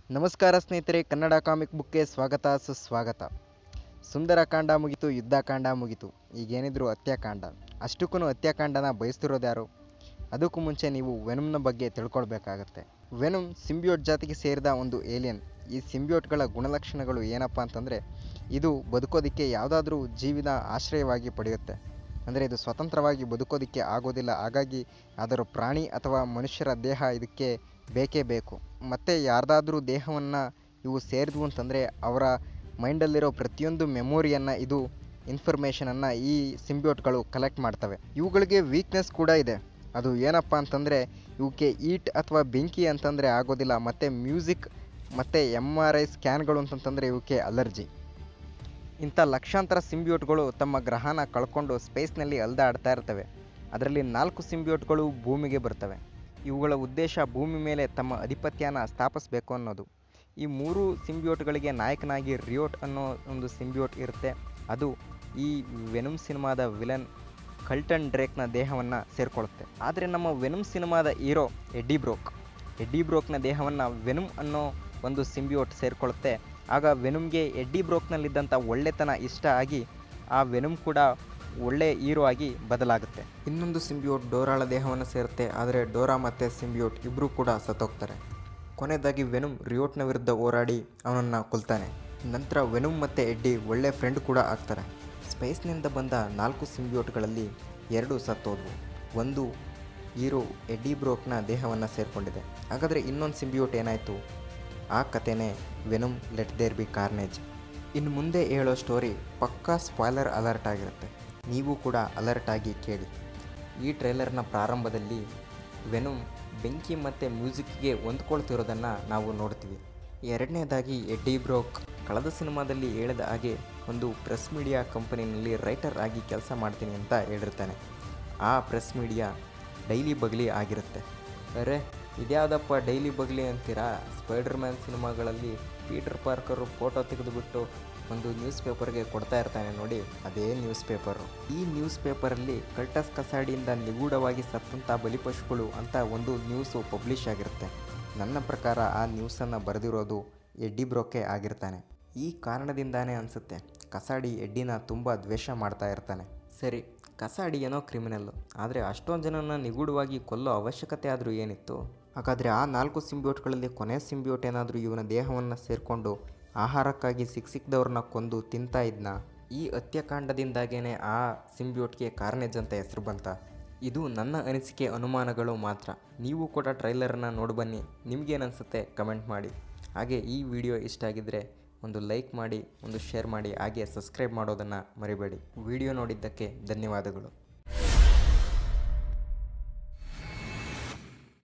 ನಮಸ್ಕಾರ ಸ್ನೇಹಿತರೆ ಕನ್ನಡ ಕಾಮಿಕ್ ಬುಕ್ಗೆ ಸ್ವಾಗತ ಸುಸ್ವಾಗತ ಸುಂದರಕಾಂಡ ಮುಗಿತು ಯುದ್ಧಕಾಂಡ ಮುಗಿತು ಈಗೇನಿದ್ರು ಹತ್ಯಾಕಾಂಡ ಅಷ್ಟಕ್ಕೂ ಹತ್ಯಾಕಾಂಡನ ಬಯಸ್ತಿರೋದು ಯಾರು ಅದಕ್ಕೂ ಮುಂಚೆ ನೀವು ವೆನುಮ್ನ ಬಗ್ಗೆ ತಿಳ್ಕೊಳ್ಬೇಕಾಗತ್ತೆ ವೆನುಮ್ ಸಿಂಬಿಯೋಟ್ ಜಾತಿಗೆ ಸೇರಿದ ಒಂದು ಏಲಿಯನ್ ಈ ಸಿಂಬಿಯೋಟ್ಗಳ ಗುಣಲಕ್ಷಣಗಳು ಏನಪ್ಪ ಅಂತಂದರೆ ಇದು ಬದುಕೋದಕ್ಕೆ ಯಾವುದಾದ್ರೂ ಜೀವಿನ ಆಶ್ರಯವಾಗಿ ಪಡೆಯುತ್ತೆ ಅಂದರೆ ಇದು ಸ್ವತಂತ್ರವಾಗಿ ಬದುಕೋದಕ್ಕೆ ಆಗೋದಿಲ್ಲ ಹಾಗಾಗಿ ಅದರ ಪ್ರಾಣಿ ಅಥವಾ ಮನುಷ್ಯರ ದೇಹ ಇದಕ್ಕೆ ಬೇಕೇ ಬೇಕು ಮತ್ತು ಯಾರ್ದಾದ್ರೂ ದೇಹವನ್ನು ಇವು ಸೇರಿದ್ವು ಅಂತಂದರೆ ಅವರ ಮೈಂಡಲ್ಲಿರೋ ಪ್ರತಿಯೊಂದು ಮೆಮೊರಿಯನ್ನು ಇದು ಇನ್ಫಾರ್ಮೇಷನನ್ನು ಈ ಸಿಂಬಿಯೋಟ್ಗಳು ಕಲೆಕ್ಟ್ ಮಾಡ್ತವೆ ಇವುಗಳಿಗೆ ವೀಕ್ನೆಸ್ ಕೂಡ ಇದೆ ಅದು ಏನಪ್ಪ ಅಂತಂದರೆ ಇವಕ್ಕೆ ಈಟ್ ಅಥವಾ ಬೆಂಕಿ ಅಂತಂದರೆ ಆಗೋದಿಲ್ಲ ಮತ್ತು ಮ್ಯೂಸಿಕ್ ಮತ್ತು ಎಮ್ ಆರ್ ಐ ಸ್ಕ್ಯಾನ್ಗಳು ಅಂತಂತಂದರೆ ಇವಕ್ಕೆ ಅಲರ್ಜಿ ಇಂಥ ಲಕ್ಷಾಂತರ ಸಿಂಬಿಯೋಟ್ಗಳು ತಮ್ಮ ಗ್ರಹನ ಕಳ್ಕೊಂಡು ಸ್ಪೇಸ್ನಲ್ಲಿ ಅಲ್ದಾಡ್ತಾ ಇರ್ತವೆ ಅದರಲ್ಲಿ ನಾಲ್ಕು ಸಿಂಬಿಯೋಟ್ಗಳು ಭೂಮಿಗೆ ಬರ್ತವೆ ಇವುಗಳ ಉದ್ದೇಶ ಭೂಮಿ ಮೇಲೆ ತಮ್ಮ ಅಧಿಪತ್ಯನ ಸ್ಥಾಪಿಸಬೇಕು ಅನ್ನೋದು ಈ ಮೂರು ಸಿಂಬಿಯೋಟ್ಗಳಿಗೆ ನಾಯಕನಾಗಿ ರಿಯೋಟ್ ಅನ್ನೋ ಒಂದು ಸಿಂಬಿಯೋಟ್ ಇರುತ್ತೆ ಅದು ಈ ವೆನುಮ್ ಸಿನಿಮಾದ ವಿಲನ್ ಕಲ್ಟನ್ ಡ್ರೇಕ್ನ ದೇಹವನ್ನು ಸೇರಿಕೊಳ್ಳುತ್ತೆ ಆದರೆ ನಮ್ಮ ವೆನುಮ್ ಸಿನಿಮಾದ ಹೀರೋ ಎಡ್ಡಿ ಬ್ರೋಕ್ ಎಡ್ಡಿ ಬ್ರೋಕ್ನ ದೇಹವನ್ನು ವೆನುಮ್ ಅನ್ನೋ ಒಂದು ಸಿಂಬಿಯೋಟ್ ಸೇರಿಕೊಳ್ಳುತ್ತೆ ಆಗ ವೆನುಮ್ಗೆ ಎಡ್ಡಿ ಬ್ರೋಕ್ನಲ್ಲಿದ್ದಂಥ ಒಳ್ಳೆತನ ಇಷ್ಟ ಆಗಿ ಆ ವೆನುಮ್ ಕೂಡ ಒಳ್ಳೆ ಹೀರೋ ಆಗಿ ಬದಲಾಗುತ್ತೆ ಇನ್ನೊಂದು ಸಿಂಬಿಯೋಟ್ ಡೋರಾಳ ದೇಹವನ್ನು ಸೇರುತ್ತೆ ಆದರೆ ಡೋರಾ ಮತ್ತು ಸಿಂಬಿಯೋಟ್ ಇಬ್ಬರೂ ಕೂಡ ಸತ್ತೋಗ್ತಾರೆ ಕೊನೆಯದಾಗಿ ವೆನುಮ್ ರಿಯೋಟ್ನ ವಿರುದ್ಧ ಹೋರಾಡಿ ಅವನನ್ನು ಕೊಲ್ತಾನೆ ನಂತರ ವೆನುಮ್ ಮತ್ತು ಎಡ್ಡಿ ಒಳ್ಳೆ ಫ್ರೆಂಡ್ ಕೂಡ ಆಗ್ತಾರೆ ಸ್ಪೇಸ್ನಿಂದ ಬಂದ ನಾಲ್ಕು ಸಿಂಬಿಯೋಟ್ಗಳಲ್ಲಿ ಎರಡು ಸತ್ತೋದ್ವು ಒಂದು ಹೀರೋ ಎಡ್ಡಿ ಬ್ರೋಕ್ನ ದೇಹವನ್ನು ಸೇರಿಕೊಂಡಿದೆ ಹಾಗಾದರೆ ಇನ್ನೊಂದು ಸಿಂಬಿಯೋಟ್ ಏನಾಯಿತು ಆ ಕಥೆನೇ Venom let there be carnage ಇನ್ನು ಮುಂದೆ ಹೇಳೋ ಸ್ಟೋರಿ ಪಕ್ಕಾ ಸ್ಪಾಯ್ಲರ್ ಅಲರ್ಟ್ ಆಗಿರುತ್ತೆ ನೀವು ಕೂಡ ಅಲರ್ಟ್ ಆಗಿ ಕೇಳಿ ಈ ಟ್ರೈಲರ್ನ ಪ್ರಾರಂಭದಲ್ಲಿ ವೆನುಮ್ ಬೆಂಕಿ ಮತ್ತು ಮ್ಯೂಸಿಕ್ಗೆ ಹೊಂದ್ಕೊಳ್ತಿರೋದನ್ನು ನಾವು ನೋಡ್ತೀವಿ ಎರಡನೇದಾಗಿ ಎಡ್ಡಿ ಬ್ರೋಕ್ ಕಳೆದ ಸಿನಿಮಾದಲ್ಲಿ ಹೇಳಿದ ಹಾಗೆ ಒಂದು ಪ್ರೆಸ್ ಮೀಡಿಯಾ ಕಂಪನಿನಲ್ಲಿ ರೈಟರ್ ಆಗಿ ಕೆಲಸ ಮಾಡ್ತೀನಿ ಅಂತ ಹೇಳಿರ್ತಾನೆ ಆ ಪ್ರೆಸ್ ಮೀಡಿಯಾ ಡೈಲಿ ಬಗ್ಲಿ ಆಗಿರುತ್ತೆ ಅರೆ ಇದ್ಯಾವುದಪ್ಪ ಡೈಲಿ ಬಗ್ಲಿ ಅಂತೀರಾ ಸ್ಪೈಡರ್ ಮ್ಯಾನ್ ಸಿನಿಮಾಗಳಲ್ಲಿ ಪೀಟರ್ ಪಾರ್ಕರು ಫೋಟೋ ತೆಗೆದುಬಿಟ್ಟು ಒಂದು ನ್ಯೂಸ್ ಪೇಪರ್ಗೆ ಕೊಡ್ತಾ ಇರ್ತಾನೆ ನೋಡಿ ಅದೇ ನ್ಯೂಸ್ ಪೇಪರು ಈ ನ್ಯೂಸ್ ಪೇಪರಲ್ಲಿ ಕಲ್ಟಸ್ ಕಸಾಡಿಯಿಂದ ನಿಗೂಢವಾಗಿ ಸತ್ತಂಥ ಬಲಿಪಶುಗಳು ಅಂತ ಒಂದು ನ್ಯೂಸು ಪಬ್ಲಿಷ್ ಆಗಿರುತ್ತೆ ನನ್ನ ಪ್ರಕಾರ ಆ ನ್ಯೂಸನ್ನು ಬರೆದಿರೋದು ಎಡ್ಡಿ ಬ್ರೋಕೆ ಆಗಿರ್ತಾನೆ ಈ ಕಾರಣದಿಂದಾನೇ ಅನಿಸುತ್ತೆ ಕಸಾಡಿ ಎಡ್ಡಿನ ತುಂಬ ದ್ವೇಷ ಮಾಡ್ತಾ ಇರ್ತಾನೆ ಸರಿ ಕಸಾಡಿ ಏನೋ ಕ್ರಿಮಿನಲ್ಲು ಆದರೆ ಅಷ್ಟೊಂದು ಜನನ ನಿಗೂಢವಾಗಿ ಕೊಲ್ಲೋ ಅವಶ್ಯಕತೆ ಆದರೂ ಏನಿತ್ತು ಹಾಗಾದರೆ ಆ ನಾಲ್ಕು ಸಿಂಬಿಯೋಟ್ಗಳಲ್ಲಿ ಕೊನೆ ಸಿಂಬಿಯೋಟ್ ಏನಾದರೂ ಇವನ ದೇಹವನ್ನು ಸೇರಿಕೊಂಡು ಆಹಾರಕ್ಕಾಗಿ ಸಿಕ್ಕ ಸಿಕ್ಕದವ್ರನ್ನ ಕೊಂದು ತಿಂತಾ ಇದ್ನ ಈ ಹತ್ಯಾಕಾಂಡದಿಂದಾಗೇ ಆ ಸಿಂಬಿಯೋಟ್ಗೆ ಕಾರ್ನೇಜ್ ಅಂತ ಹೆಸರು ಬಂತ ಇದು ನನ್ನ ಅನಿಸಿಕೆ ಅನುಮಾನಗಳು ಮಾತ್ರ ನೀವು ಕೂಡ ಟ್ರೈಲರನ್ನು ನೋಡ್ಬನ್ನಿ ನಿಮಗೇನನ್ಸುತ್ತೆ ಕಮೆಂಟ್ ಮಾಡಿ ಹಾಗೆ ಈ ವಿಡಿಯೋ ಇಷ್ಟ ಆಗಿದ್ದರೆ ಒಂದು ಲೈಕ್ ಮಾಡಿ ಒಂದು ಶೇರ್ ಮಾಡಿ ಹಾಗೆ ಸಬ್ಸ್ಕ್ರೈಬ್ ಮಾಡೋದನ್ನು ಮರಿಬೇಡಿ ವಿಡಿಯೋ ನೋಡಿದ್ದಕ್ಕೆ ಧನ್ಯವಾದಗಳು